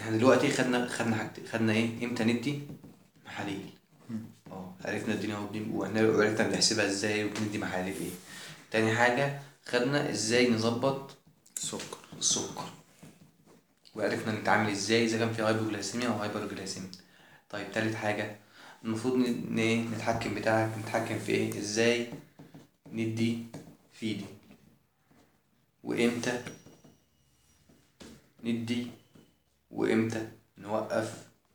احنا دلوقتي خدنا خدنا حاجتين خدنا ايه امتى ندي محاليل اه عرفنا الدنيا اهو بن- وإحنا عرفنا بنحسبها ازاي وبندي محاليل ايه تاني حاجة خدنا ازاي نظبط السكر السكر وعرفنا نتعامل ازاي اذا كان في هايبوجلايسيميا او هايبرجلايسيميا طيب تالت حاجة المفروض ن- ن- إيه؟ نتحكم بتاعك نتحكم في ايه ازاي ندي فيدي وامتى ندي وامتى نوقف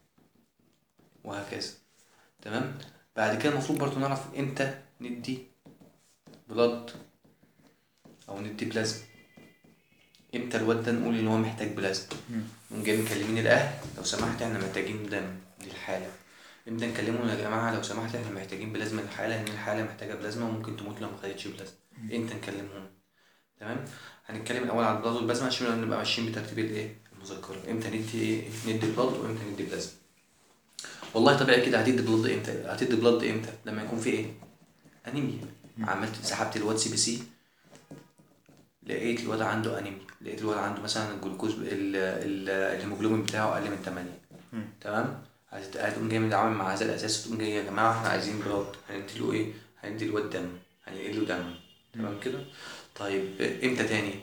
وهكذا تمام بعد كده المفروض برضو نعرف امتى ندي بلاد او ندي بلازما امتى الواد ده نقول ان هو محتاج بلازما نقوم جاي مكلمين الاهل لو سمحت احنا محتاجين دم للحاله امتى نكلمهم يا جماعه لو سمحت احنا محتاجين بلازما للحاله ان الحاله محتاجه بلازما وممكن تموت لو ما خدتش بلازما امتى نكلمهم تمام هنتكلم الاول على البلاد والبلازما عشان نبقى ماشيين بترتيب الايه المذكره امتى ندي ايه ندي بلاد وامتى ندي بلازما والله طبيعي كده هتدي بلاد امتى هتدي بلاد امتى لما يكون في ايه انيميا عملت سحبت الواد سي بي سي لقيت الواد عنده انيميا لقيت الواد عنده مثلا الجلوكوز ال- ال- الهيموجلوبين بتاعه اقل من 8 تمام هت- هتقوم جاي متعامل مع هذا الاساس تقوم جاي يا جماعه احنا عايزين بلاد هندي له ايه هندي الواد دم هنقل له دم تمام كده طيب امتى تاني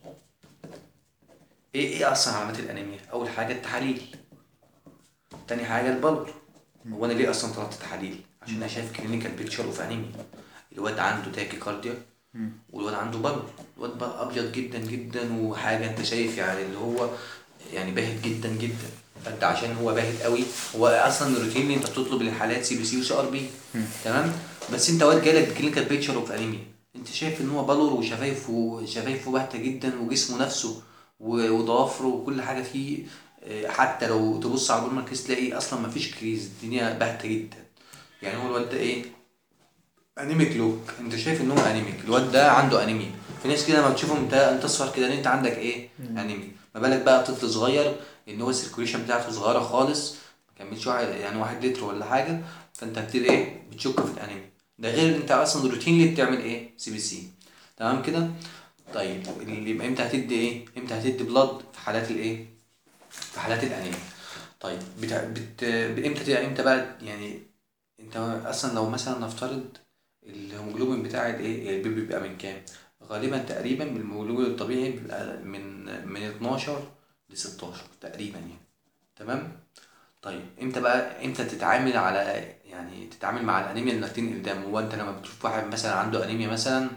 ايه ايه اصلا علامات الانيميا اول حاجه التحاليل تاني حاجه البلور هو انا ليه اصلا طلبت تحاليل عشان انا شايف كلينيكال بيكتشر اوف انيميا الواد عنده تاكي كارديا والواد عنده بلور الواد بقى ابيض جدا جدا وحاجه انت شايف يعني اللي هو يعني باهت جدا جدا فانت عشان هو باهت قوي هو اصلا الروتين انت بتطلب الحالات سي بي سي وسي ار بي تمام بس انت واد جالك كلينيكال بيكتشر اوف انيميا انت شايف ان هو بلور وشفايفه شفايفه باهته جدا وجسمه نفسه و- وضوافره وكل حاجه فيه آه، حتى لو تبص على البول ماركس تلاقي اصلا مفيش كريز الدنيا باهته جدا يعني هو الواد ده ايه انيميك لوك انت شايف ان هو انيميك الواد ده عنده انيميا في ناس كده لما بتشوفهم انت انت تصفر كده ان انت عندك ايه انيميا ما بالك بقى طفل صغير ان هو السيركوليشن بتاعته صغيره خالص ما كملش واحد يعني واحد لتر ولا حاجه فانت بتبتدي ايه بتشك في الانيميا ده غير ان انت اصلا روتينلي بتعمل ايه سي بي سي تمام كده طيب اللي يبقى امتى هتدي ايه امتى هتدي بلاد في حالات الايه في حالات الانيميا طيب بتاع بت... امتى امتى بقى يعني انت اصلا لو مثلا نفترض الهيموجلوبين بتاع الايه البيبي بيبقى من كام غالبا تقريبا الهيموجلوبين الطبيعي بيبقى من من 12 ل 16 تقريبا يعني تمام طيب امتى بقى امتى تتعامل على يعني تتعامل مع الانيميا انك تنقل دم هو انت لما بتشوف واحد مثلا عنده انيميا مثلا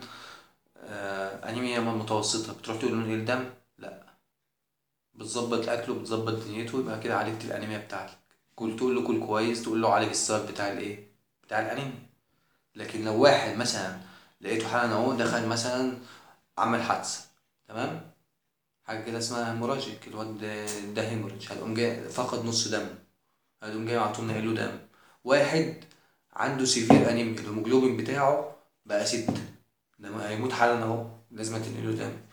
آه انيميا متوسطه بتروح تقول له نقل دم لا بتظبط اكله بتظبط دنيته يبقى كده عالجت الانيميا بتاعتك كل تقول له كل كويس تقول له عالج السبب بتاع الايه بتاع الانيميا لكن لو واحد مثلا لقيته حالا اهو دخل مثلا عمل حادثه تمام حاجه كده اسمها هيموراجيك الواد ده, ده هيموراج هتقوم جاي فقد نص دم هتقوم جاي على طول نقل له دم واحد عنده سيفير انيميا الهيموجلوبين بتاعه بقى ستة ده هيموت حالا اهو لازم تنقل له دم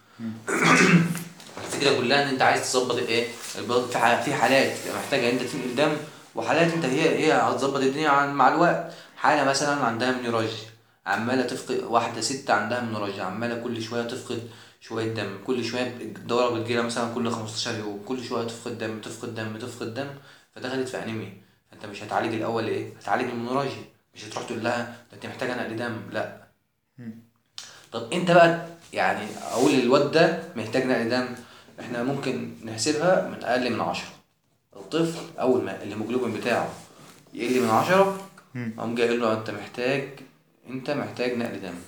الفكره كلها ان انت عايز تظبط الايه البلد في ح- في حالات محتاجه انت تنقل دم وحالات انت هي هي هتظبط الدنيا عن- مع الوقت حاله مثلا عندها منيراجيا عماله تفقد واحده ست عندها منيراجيا عماله كل شويه تفقد شويه دم كل شويه الدوره بتجيلها مثلا كل 15 يوم كل شويه تفقد دم تفقد دم تفقد دم فدخلت في انيميا فانت مش هتعالج الاول ايه هتعالج المنيراجيا مش هتروح تقول لها ده انت محتاجه نقل دم لا طب انت بقى يعني اقول الواد ده محتاج نقل دم احنا ممكن نحسبها من اقل من عشرة الطفل اول ما الهيموجلوبين بتاعه يقل من عشرة اقوم جاي اقول له انت محتاج انت محتاج نقل دم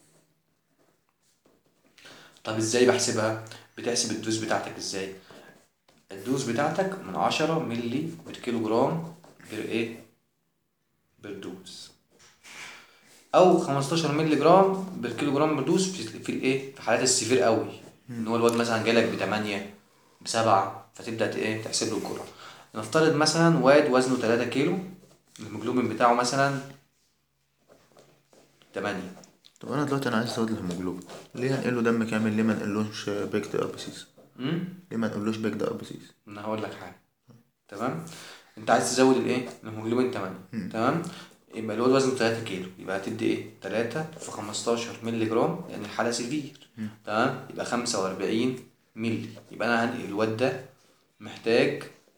طب ازاي بحسبها بتحسب الدوز بتاعتك ازاي الدوز بتاعتك من عشرة ملي بر كيلو جرام بر ايه بر دوز او 15 مللي جرام بر كيلو جرام بردوس في, في الايه في حالات السيفير قوي ان هو الواد مثلا جالك ب 8 ب 7 فتبدا ت- ايه تحسب له الجرعه نفترض مثلا واد وزنه 3 كيلو الهيموجلوبين بتاعه مثلا 8 طب انا دلوقتي انا عايز ازود الهيموجلوبين ليه هنقل له دم كامل ليه ما نقلوش بيكد ار بي سيز امم ليه ما نقلوش بيكد ار بي سيز انا هقول لك حاجه تمام انت عايز تزود الايه الهيموجلوبين 8 تمام يبقى الواد وزنه 3 كيلو يبقى هتدي ايه 3 في 15 مللي جرام يعني الحاله سيفير تمام يبقى 45 مللي يبقى انا هنقل الواد ده محتاج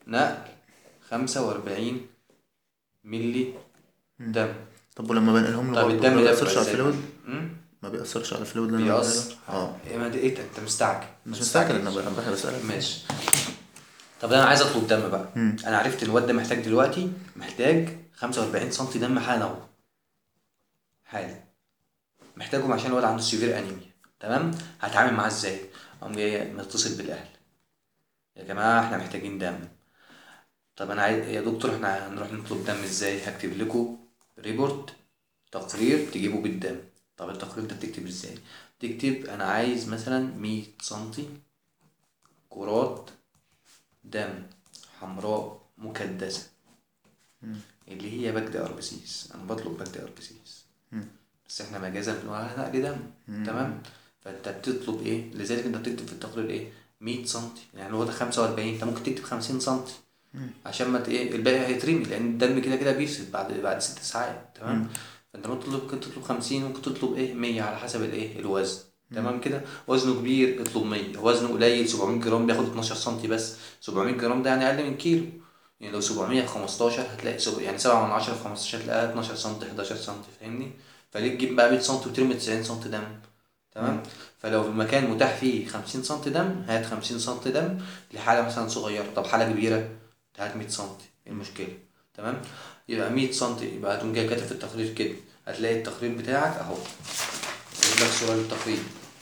نقل خمسة وأربعين ملي دم طب ولما بنقلهم له طب برضه الدم ما ده بيأثرش بيبقى على ازاي؟ الفلويد مم؟ ما بيأثرش على الفلويد اللي انا بيأثر بنقله؟ اه إيه ما ده ايه ده؟ انت مستعجل مش مستعجل انا ب- انا بسألك ماشي طب انا عايز اطلب دم بقى مم. انا عرفت ان الواد ده محتاج دلوقتي محتاج 45 سم دم حالا اهو حالا محتاجهم عشان الواد عنده سيفير انيميا تمام هتعامل معاه ازاي اقوم جاي متصل بالاهل يا جماعه احنا محتاجين دم طب انا عايز يا دكتور احنا هنروح نطلب دم ازاي هكتب لكم ريبورت تقرير تجيبه بالدم طب التقرير ده بتكتب ازاي تكتب انا عايز مثلا 100 سنتي كرات دم حمراء مكدسة اللي هي باك دي اربسيس انا بطلب باك دي اربسيس مم. بس احنا مجازا بنقول عليها نقل دم تمام فانت بتطلب ايه لذلك انت بتكتب في التقرير ايه 100 سم يعني هو ده 45 انت ممكن تكتب 50 سم عشان ما ت- ايه الباقي هيترمي لان الدم كده كده بيفسد بعد بعد ست ساعات تمام فانت ممكن تطلب ممكن تطلب 50 ممكن تطلب ايه 100 على حسب الايه الوزن تمام كده وزنه كبير اطلب 100 وزنه قليل 700 جرام بياخد 12 سم بس 700 جرام ده يعني اقل من كيلو يعني لو 700 في 15 هتلاقي سب... يعني 7 من 10 في 15 هتلاقيها 12 سم 11 سم فاهمني فليه تجيب بقى 100 سم وترمي 90 سم دم تمام فلو المكان متاح فيه 50 سم دم هات 50 سم دم لحاله مثلا صغيره طب حاله كبيره هات 100 سم ايه المشكله تمام يبقى 100 سم يبقى هتقوم جاي كاتب في التقرير كده هتلاقي التقرير بتاعك اهو جايب لك صوره للتقرير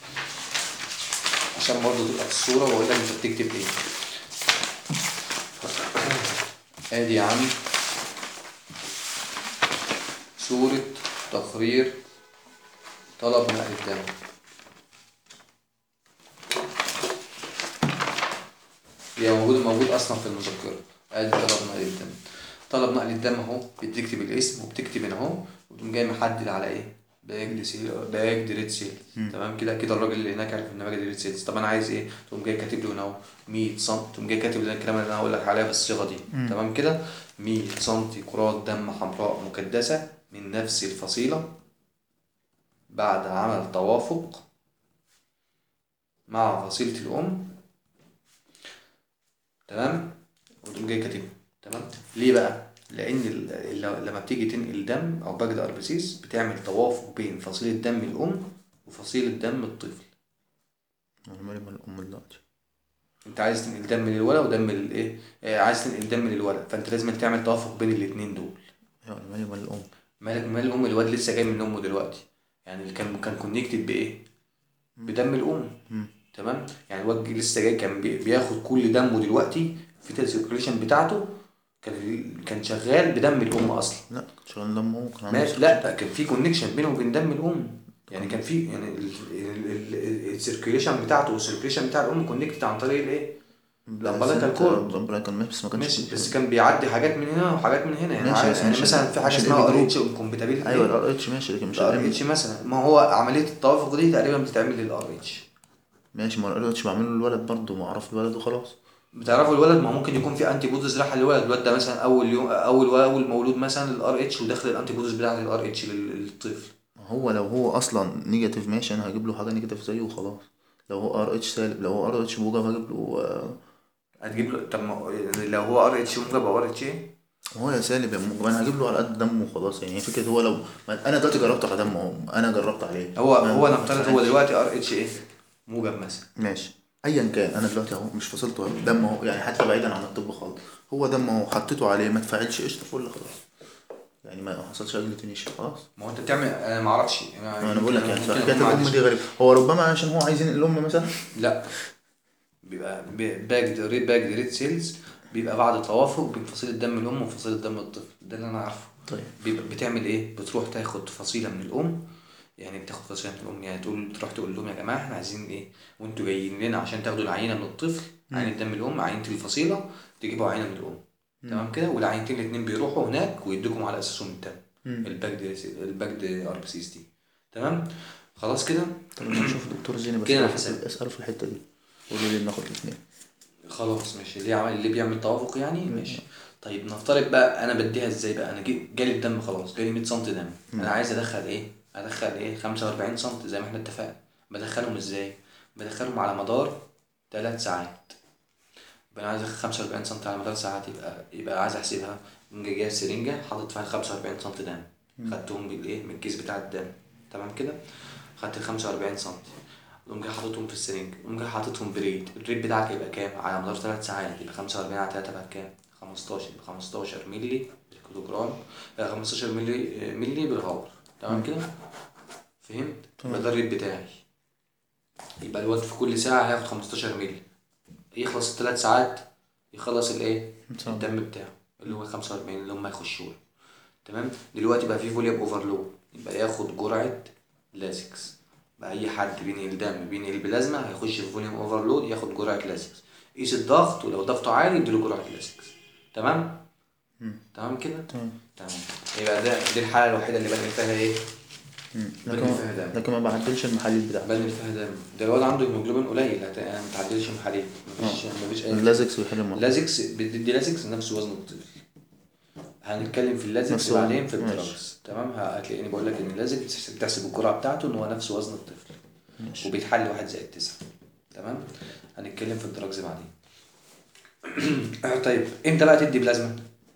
عشان برضه تبقى في الصوره واقول لك انت بتكتب ايه ادي يا عم صورة تقرير طلب نقل الدم هي موجود موجود اصلا في المذكرة ادي طلب نقل الدم طلب نقل الدم اهو بتكتب الاسم وبتكتب هنا اهو وتقوم جاي محدد على ايه باك سيل باك ريد سيل تمام كده كده الراجل اللي هناك عارف ان باك ريد سيلز طب انا عايز ايه تقوم جاي كاتب له هنا اهو 100 سم تقوم جاي كاتب لنا الكلام اللي انا هقول لك عليه بالصيغه دي تمام كده 100 سم كرات دم حمراء مكدسه من نفس الفصيله بعد عمل توافق مع فصيله الام تمام وتقوم جاي كاتبها تمام ليه بقى لان ال- ال- لما بتيجي تنقل دم او باجد اربسيس بتعمل توافق بين فصيله دم الام وفصيله دم الطفل انا مالي مال الام دلوقتي انت عايز تنقل دم للولد ودم للايه آه، عايز تنقل دم للولد فانت لازم تعمل توافق بين الاثنين دول ايوه انا مالي مال الام مالك مال الام الواد لسه جاي من امه دلوقتي يعني اللي كان كان كونكتد بايه بدم الام مم. تمام يعني الواد لسه جاي كان بي- بياخد كل دمه دلوقتي في السيركيوليشن بتاعته كان كان شغال بدم الام اصلا لا كنت شغال دم امه كان عنده ماشي سكر. لا كان في كونكشن بينه وبين دم الام يعني كان في يعني السيركيوليشن بتاعته والسيركيوليشن بتاع الام كونكتد عن طريق الايه؟ الامبلايكال كورد الامبلايكال ماشي بس ما كانش ماشي بس كان بيعدي حاجات من هنا وحاجات من هنا يعني, ماشي، عارف- بس يعني مش- مثلا في حاجه مش اسمها الإيبي ار جروب. اتش انكومباتيبيلتي ايوه الار اتش ماشي لكن مش الار الام اتش مثلا ما هو عمليه التوافق دي تقريبا بتتعمل للار اتش ماشي ما الار اتش بعمله للولد برضه ما اعرف الولد وخلاص بتعرفوا الولد ما هو ممكن يكون في انتي بوديز رايحه للولد الولد ده مثلا اول يوم اول اول مولود مثلا للار اتش وداخل الانتي بوديز بتاعت الار اتش للطفل ما هو لو هو اصلا نيجاتيف ماشي انا هجيب له حاجه نيجاتيف زيه وخلاص لو هو ار اتش سالب لو هو ار اتش موجب هجيب له آه، هتجيب له طب ما هو- لو هو ار اتش موجب او ار اتش ايه هو يا سالب يا موجب انا هجيب له على قد دمه وخلاص يعني هي فكره هو لو ما انا دلوقتي جربت على دمه اهو انا جربت عليه هو ما- هو ما نفترض هو فرقش. دلوقتي ار اتش ايه موجب مثلا ماشي ايا كان انا دلوقتي اهو مش فصلته أهو، دم اهو يعني حتى بعيدا عن الطب خالص هو دم اهو حطيته عليه ما تفعلش قشطه فل خلاص يعني ما حصلش اجلوتينيشن خلاص ما هو انت بتعمل انا ما اعرفش انا بقول لك يعني ممكن حكايه أكون ما الام عنديش- دي غريبه هو ربما عشان هو عايزين الام مثلا لا بيبقى باك ريد باك ريد سيلز بيبقى بعد توافق بين فصيله دم الام وفصيله دم الطفل ده اللي انا عارفه طيب بيبقى بتعمل ايه بتروح تاخد فصيله من الام يعني بتاخد فصيله من الام يعني تقول تروح تقول لهم يا جماعه احنا عايزين ايه وانتوا جايين لنا عشان تاخدوا العينه من الطفل عينه دم الام عينه الفصيله تجيبوا عينه من الام تمام كده والعينتين الاثنين بيروحوا هناك ويدوكم على اساسهم الدم الباك دي الباك دي ار بي سيز دي تمام خلاص كده طب انا اشوف دكتور زيني بس كده أنا اسأله- حساب. اساله في الحته دي قول لي ناخد الاثنين خلاص ماشي اللي عمل اللي بيعمل توافق يعني ماشي طيب نفترض بقى انا بديها ازاي بقى انا جي- جالي الدم خلاص جالي 100 سم دم انا عايز ادخل ايه ادخل ايه 45 سم زي ما احنا اتفقنا بدخلهم ازاي بدخلهم على مدار 3 ساعات يبقى انا عايز 45 سم على مدار ساعات يبقى يبقى عايز احسبها قوم جاي جايب سرنجه حاطط فيها 45 سم دم خدتهم بالايه من الكيس بتاع الدم تمام كده خدت ال 45 سم قوم جاي حاططهم في السرنج قوم جاي حاططهم بريد الريد بتاعك يبقى كام على مدار 3 ساعات يبقى 45 على 3 بقى كام 15 يبقى 15 مللي بالكيلوجرام آه، 15 مللي آه، مللي بالغور تمام كده فهمت يبقى ده الريد بتاعي يبقى الوقت في كل ساعة هياخد 15 مللي يخلص الثلاث ساعات يخلص الايه تمام. الدم بتاعه اللي هو 45 اللي هم يخشوا له. تمام دلوقتي بقى في فوليوم اوفرلود يبقى ياخد جرعة لازكس بقى اي حد بينقل دم بينقل بلازما هيخش في فوليوم اوفرلود ياخد جرعة لازكس قيس الضغط ولو ضغطه عالي اديله جرعة لازكس تمام تمام كده تمام تمام يبقى ده دي الحالة الوحيدة اللي بنقل فيها ايه مم. بدي لكن فيها دم. لكن ما بعدلش المحاليل بتاعته بنقل فيها دم ده الواد عنده هيموجلوبين قليل هت- يعني ما تعدلش محاليل مفيش مفيش اي اللازكس ويحل الموضوع لازكس بتدي لازكس نفس وزن الطفل هنتكلم في اللازكس نفس وزن. بعدين في ماشي. الدراجز تمام هتلاقيني بقول لك ان اللازكس بتحسب الجرعه بتاعته ان هو نفس وزن الطفل ماشي. وبيتحل واحد زائد تسعة تمام هنتكلم في الدراجز بعدين طيب امتى بقى تدي بلازما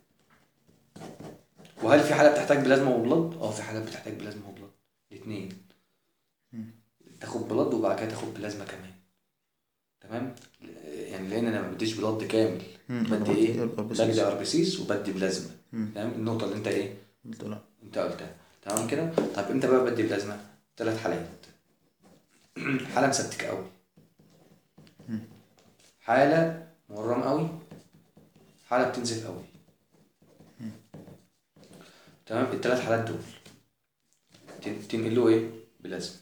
وهل في حالة بتحتاج بلازما وبلد؟ اه في حالات بتحتاج بلازما وبلد الاثنين تاخد بلد وبعد كده تاخد بلازما كمان تمام يعني لان انا ما بديش بلد كامل مم. بدي ايه الأربسيس. بدي اربسيس وبدي بلازما مم. تمام النقطه اللي انت ايه قلت له انت قلتها تمام كده طيب امتى بقى بدي بلازما ثلاث حالات حاله مسبتكه قوي حاله مورم قوي حاله بتنزف قوي تمام الثلاث حالات دول تن- تنقل له ايه بلازما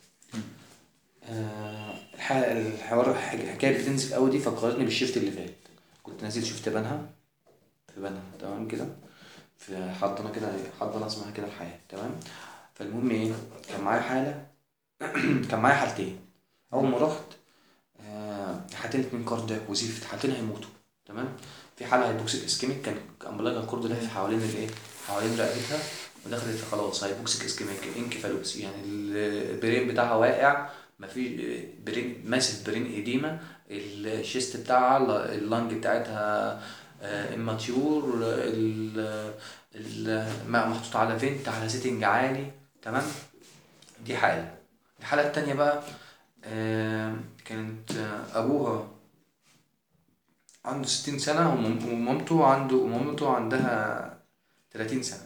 آه الح- الحوار الحكايه بتنزف قوي دي فكرتني بالشيفت اللي فات كنت نازل شفت بنها في بنها تمام كده في حضانه كده حضانه اسمها كده الحياه تمام فالمهم ايه كان معايا حاله كان معايا حالتين اول ما رحت آه، حالتين اتنين كاردياك وزيفت حالتين هيموتوا تمام في حاله هيبوكسيك اسكيميك كان امبلاج الكورد لافف حوالين الايه حوالين رقبتها ودخلت في خلاص هيبوكسيك اسكيميك انكفالوبسي يعني ال- البرين بتاعها واقع ما في برين ماسف برين ايديما الشيست بتاعها ال- اللنج بتاعتها اماتيور محطوط على فينت على سيتنج عالي تمام دي حاله الحاله التانية بقى آه، كانت آه، ابوها عنده ستين سنة ومم- ومامته عنده ومامته عندها تلاتين سنة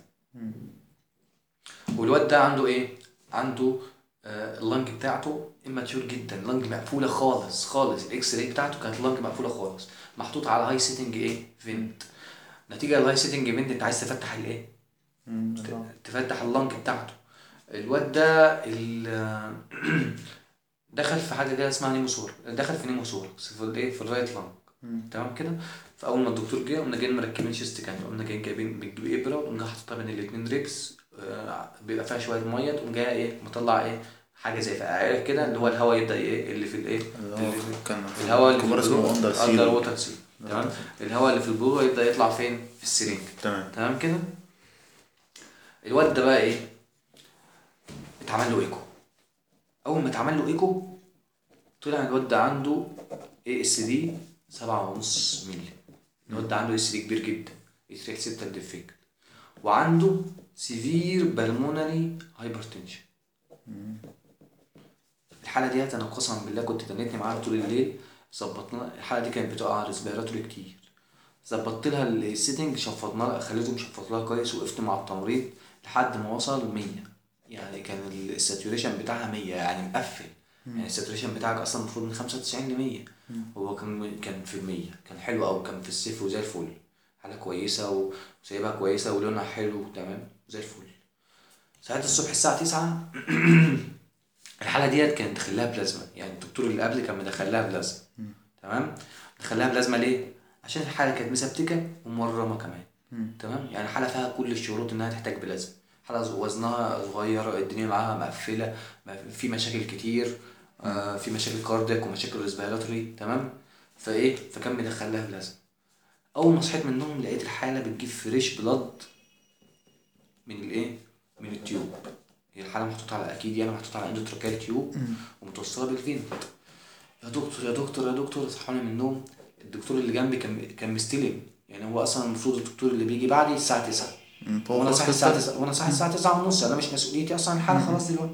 والواد ده عنده ايه؟ عنده آه، اللنج بتاعته اماتيور جدا اللنج مقفولة خالص خالص الاكس راي بتاعته كانت اللنج مقفولة خالص محطوط على هاي سيتنج ايه؟ فينت نتيجة الهاي سيتنج فينت انت عايز تفتح الايه؟ مم. تفتح اللنج بتاعته الواد ده ال- دخل في حاجه كده اسمها نيموسور دخل في نيموسور في الايه في الرايت لانج تمام كده فاول ما الدكتور جه قمنا جايين مركبين شيست كان قمنا جايين جايبين بتجيب ابره وقمنا حاططها بين الاثنين ريبس آه، بيبقى فيها شويه ميه تقوم جايه ايه مطلع ايه حاجه زي فقاعات كده اللي هو الهواء يبدا ايه اللي في الايه اللي هو اللي في كان الهواء اللي في كبار اسمه اندر اندر سيل ووتر سيل تمام الهواء اللي في البلوره يبدا يطلع فين في السرنج تمام تمام كده الواد ده بقى ايه اتعمل له ايكو اول ما اتعمل له ايكو طلع الواد ده عنده اي اس دي سبعة ونص مللي الواد ده عنده اس دي كبير جدا اتريح ستة ديفكت وعنده سيفير بالمونري هايبرتنشن الحالة ديت انا قسما بالله كنت تنيتني معاها طول الليل ظبطنا الحالة دي كانت بتقع ريسبيراتوري كتير ظبطت لها السيتنج شفطنا لها خليته مشفط لها كويس وقفت مع التمريض لحد ما وصل 100 يعني كان الساتوريشن بتاعها 100 يعني مقفل يعني الساتوريشن بتاعك اصلا المفروض من 95 ل 100 هو كان كان في 100 كان حلو قوي كان في الصفر وزي الفل حالة كويسة وسايبها كويسة ولونها حلو تمام زي الفل ساعات الصبح الساعة 9 الحالة ديت كانت داخلها بلازما يعني الدكتور اللي قبل كان مدخلها بلازما تمام دخلها بلازما ليه؟ عشان الحالة كانت مسبتكة ومورمة كمان تمام يعني حالة فيها كل الشروط انها تحتاج بلازما حالة وزنها صغير الدنيا معاها مقفلة ما- في مشاكل كتير آه في مشاكل كاردياك ومشاكل ريسبيراتوري تمام فايه فكان مدخلها بلازما اول ما صحيت من النوم لقيت الحالة بتجيب فريش بلاد من الايه من التيوب هي الحالة محطوطة على اكيد يعني محطوطة على اندوتراكال تيوب ومتوصلة بالفين يا دكتور يا دكتور يا دكتور صحوني من النوم الدكتور اللي جنبي كان كان مستلم يعني هو اصلا المفروض الدكتور اللي بيجي بعدي الساعه 9 مم، فهو وانا خلاص صاحي كده الساعه 9 وانا صاحي الساعه 9 ونص انا مش مسؤوليتي اصلا الحاله خلاص دلوقتي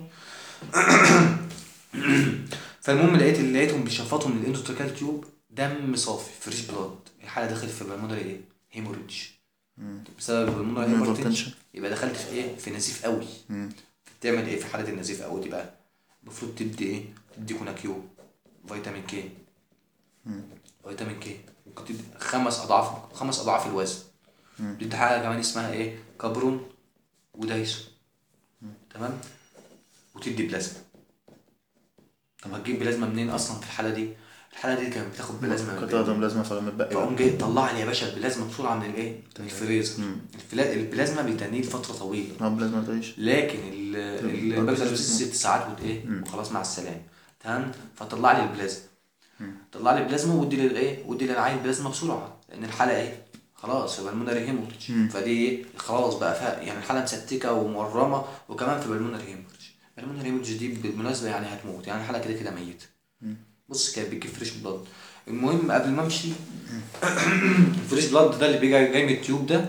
فالمهم لقيت لقيتهم بيشفطوا من الاندوتراكال تيوب دم صافي فريش بلاد الحاله دخلت في بالمونري ايه هيموريدج بسبب البلمونري هيموريدج يبقى دخلت في ايه في نزيف قوي مم. تعمل ايه في حاله النزيف قوي دي بقى المفروض تدي ايه تدي كوناكيو فيتامين كي فيتامين كي ممكن تدي خمس اضعاف خمس اضعاف الوزن تدي حاجه كمان اسمها ايه كابرون ودايسو تمام وتدي بلازما طب هتجيب بلازما منين اصلا في الحاله دي الحاله دي كانت بتاخد بلازما من كنت البيت. هضم لازمه فلما اتبقى فقوم جاي طلع لي يا باشا البلازما بسرعه من الايه من الفريزر الفلا- البلازما بيتنيه لفتره طويله ما لازم تعيش لكن ال- ال- البلازما بس ست ساعات وت ايه وخلاص مع السلامه تمام فطلع لي البلازما طلع لي البلازما ودي للايه ودي للعين بلازما بسرعه لان الحاله ايه خلاص في بالمونري هيموريدج فدي ايه خلاص بقى فا يعني الحاله مستكه ومورمه وكمان في بالمونري هيموريدج بالمونري هيموريدج دي بالمناسبه يعني هتموت يعني الحاله كده كده ميته بص كانت بتجيب فريش بلاد المهم قبل ما امشي الفريش بلاد ده اللي بيجي جاي من التيوب ده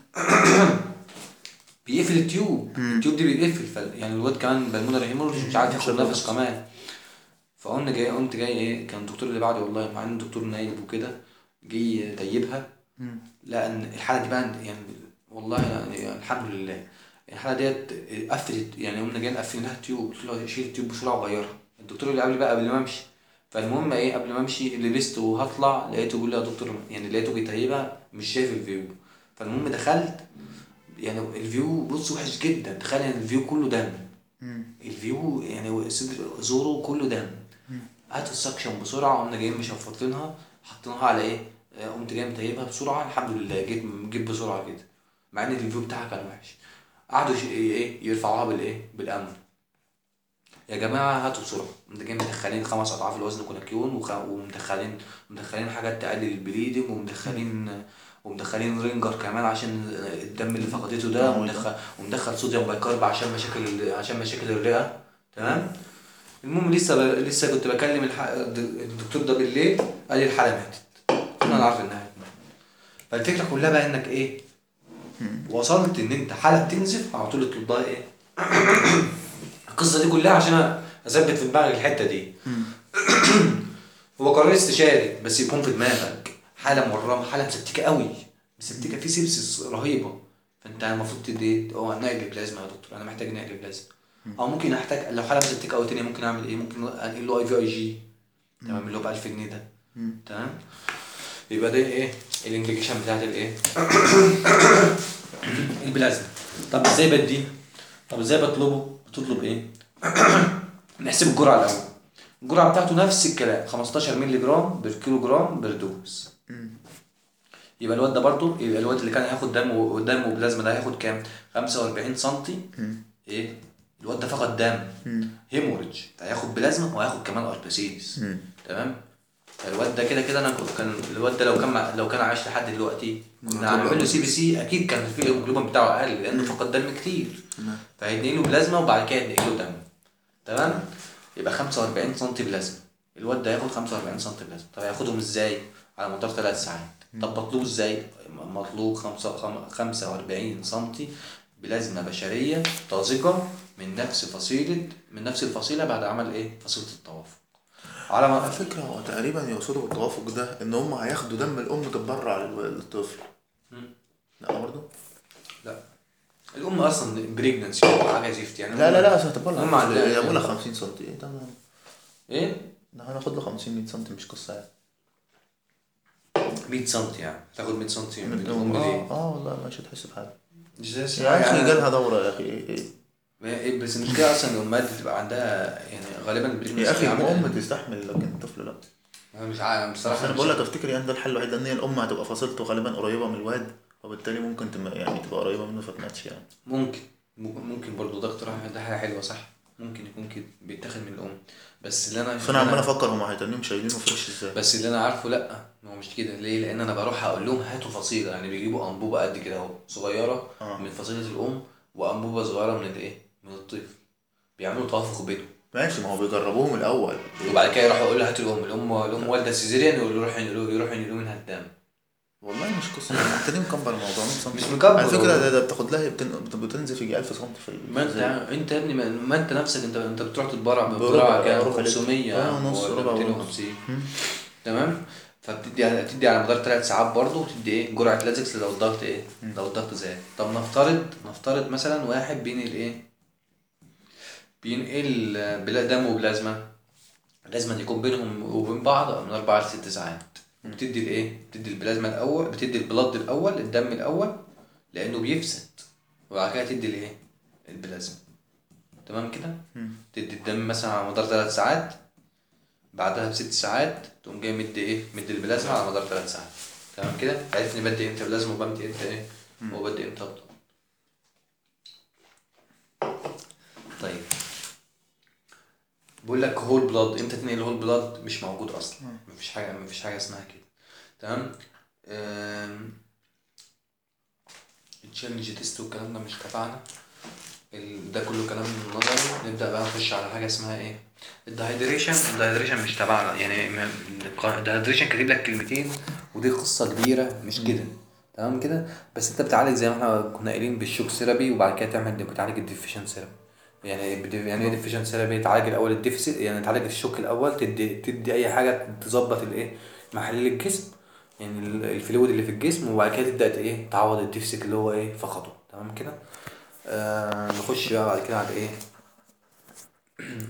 بيقفل التيوب التيوب دي بيقفل ف... يعني الواد كمان بالمونري هيموريدج مش عارف ياخد نفس كمان فقمنا جاي قمت جاي ايه كان الدكتور اللي بعدي والله مع انه دكتور نايب وكده جه طيبها لقى ان الحاله دي بقى يعني والله يعني الحمد لله الحاله ديت قفلت يعني قمنا جايين قافلين لها التيوب قلت له شيل التيوب بسرعه وغيرها الدكتور اللي قبلي بقى قبل ما امشي فالمهم ايه قبل ما امشي لبست وهطلع لقيته بيقول لي يا دكتور يعني لقيته بيطيبها مش شايف الفيو فالمهم دخلت يعني الفيو بص وحش جدا تخيل ان الفيو كله دم الفيو يعني صدر زوره كله دم هاتوا السكشن بسرعه قمنا جايين مشفطينها حاطينها على ايه آه، قمت جاي مطيبها بسرعه الحمد لله جيت جيت بسرعه كده مع ان الفيو بتاعها كان وحش قعدوا ش- ايه يرفعوها بالايه بالامن يا جماعه هاتوا بسرعه قمت جاي مدخلين خمس اضعاف الوزن كوناكيون وخ... ومدخلين مدخلين حاجات تقلل البليدنج ومدخلين ومدخلين رينجر كمان عشان الدم اللي فقدته ده آه، ومدخل ومدخل صوديوم بايكارب عشان مشاكل ال- عشان مشاكل الرئه تمام المهم لسه ب... لسه كنت بكلم الح... الدكتور ده بالليل قال لي الحاله ماتت قلت له انا عارف انها هتموت فالفكره كلها بقى انك ايه وصلت ان انت حاله بتنزف على طول اطلب لها ايه القصه دي كلها عشان اثبت في دماغك الحته دي هو قرار استشاري بس يكون في دماغك حاله مرمى حاله مسبتكه قوي مسبتكه في سيبسس رهيبه فانت المفروض تدي ايه اه نقل بلازما يا دكتور انا محتاج نقل بلازما او ممكن احتاج لو حاله مسبتكه قوي تانية ممكن اعمل ايه ممكن انقل له اي في اي جي تمام اللي هو ب 1000 جنيه ده تمام يبقى ده ايه الانديكيشن بتاعت الايه البلازما طب ازاي بديه طب ازاي بطلبه بتطلب ايه نحسب الجرعه الاول الجرعه بتاعته نفس الكلام 15 مللي جرام بالكيلو جرام بالدوز يبقى الواد ده برضو يبقى الواد اللي كان هياخد دم ودم وبلازما ده هياخد كام 45 سنتي ايه الواد ده فقد دم هيموريدج هياخد بلازما وهياخد كمان اربسيس تمام الواد ده كده كده انا كنت كان الواد ده لو كان مع- لو كان عايش لحد دلوقتي كنا هنعمل له سي بي سي اكيد كان في الهيموجلوبين بتاعه اقل لانه فقد دم كتير فهيدي له بلازما وبعد كده يدي له دم تمام يبقى 45 سم بلازما الواد ده هياخد 45 سم بلازما طب هياخدهم ازاي على مدار ثلاث ساعات طب مطلوب ازاي مطلوب خمسة- خم- 45 سم بلازما بشريه طازجه من نفس فصيله من نفس الفصيله بعد عمل ايه فصيله التوافق على على ما فكرة هو تقريبا يقصدوا بالتوافق ده ان هم هياخدوا دم الام تتبرع للو- للطفل لا برضه لا الام اصلا بريجننسي حاجه زفت يعني لا لا لا اصل هتبرع هم عندها- هي بقول لك 50 سم ايه ده ايه ده هناخد له 50 100 سم مش قصة يعني 100 سم يعني تاخد 100 سم من من الام الام ليه؟ اه اه والله مش هتحس بحاجة مش زي يا الصراحة اخي يعني- جالها دورة يا اخي ايه ايه إيه، بس المشكله اصلا الامهات بتبقى عندها يعني غالبا يا البريجننسي اخي عامل- الام تستحمل لكن الطفل لا انا مش عارف بصراحه انا مش- بقول لك افتكر يعني ده الحل الوحيد لان هي الام هتبقى فصيلته غالبا قريبة من الواد وبالتالي ممكن تم يعني تبقى قريبة منه فتماتش يعني ممكن م- ممكن برضه ده اقتراح ده حاجه حلوه صح ممكن يكون كده بيتاخد من الام بس اللي انا فانا عمال افكر هم هيتنيهم شايلينه فريش ازاي بس اللي انا عارفه لا ما هو مش كده ليه لان انا بروح اقول لهم هاتوا فصيله يعني بيجيبوا انبوبه قد كده اهو صغيره آه. من فصيله الام وانبوبه صغيره من الايه من الطفل بيعملوا توافق بينهم ماشي ما هو بيجربوهم الاول وبعد كده يروحوا يقولوا هاتوا الام الام الام والده سيزيريان ويروحوا ينقلوا يروحوا ينقلوا منها الدم والله مش قصه انت ليه مكبر الموضوع 100 سم مش مكبر على فكره والله. ده, ده بتاخد لها بتن... بتنزل يجي 1000 سم في ال- ما انت انت يا ابني ما, ما انت نفسك انت انت بتروح تتبرع بربع- بتتبرع كام ربع لتر. 500 اه، نص، ولا ربع ونص. 250 تمام فبتدي بتدي على مدار ثلاث ساعات برضه وتدي ايه جرعه لازكس لو الضغط ايه لو الضغط زاد طب نفترض نفترض مثلا واحد بينقل ايه بينقل بلا دم وبلازما لازم يكون بينهم وبين بعض من اربع لست ساعات بتدي الايه بتدي البلازما الاول بتدي البلد الاول الدم الاول لانه بيفسد وبعد كده تدي الايه البلازما تمام كده تدي الدم مثلا على مدار ثلاث ساعات بعدها بست ساعات تقوم جاي مدي ايه مدي البلازما على مدار ثلاث ساعات تمام كده عرفني بدي امتى بلازما وبمدي امتى ايه وبدي امتى ابطال طيب بقول لك هول بلاد امتى تنقل هول بلاد مش موجود اصلا مفيش حاجه مفيش حاجه اسمها كده تمام أم، التشالنج تيست والكلام ده مش تبعنا ال- ده كله كلام نظري نبدا بقى نخش على حاجه اسمها ايه الدهيدريشن الدهيدريشن مش تبعنا يعني ما- الدهيدريشن كاتب لك كلمتين ودي قصه كبيره مش كده تمام كده بس انت بتعالج زي ما احنا كنا قايلين بالشوك ثيرابي وبعد كده تعمل بتعالج الديفيشن ثيرابي يعني بدي- يعني ايه ديفيشن ثيرابي تعالج الاول الديفيسيت يعني تعالج الشوك الاول تدي تدي اي حاجه تظبط الايه محلول الجسم يعني ال- الفلويد اللي في الجسم وبعد كده تبدا ايه تعوض الديفيسيت اللي هو ايه فقده تمام كده آه نخش بقى بعد كده على ايه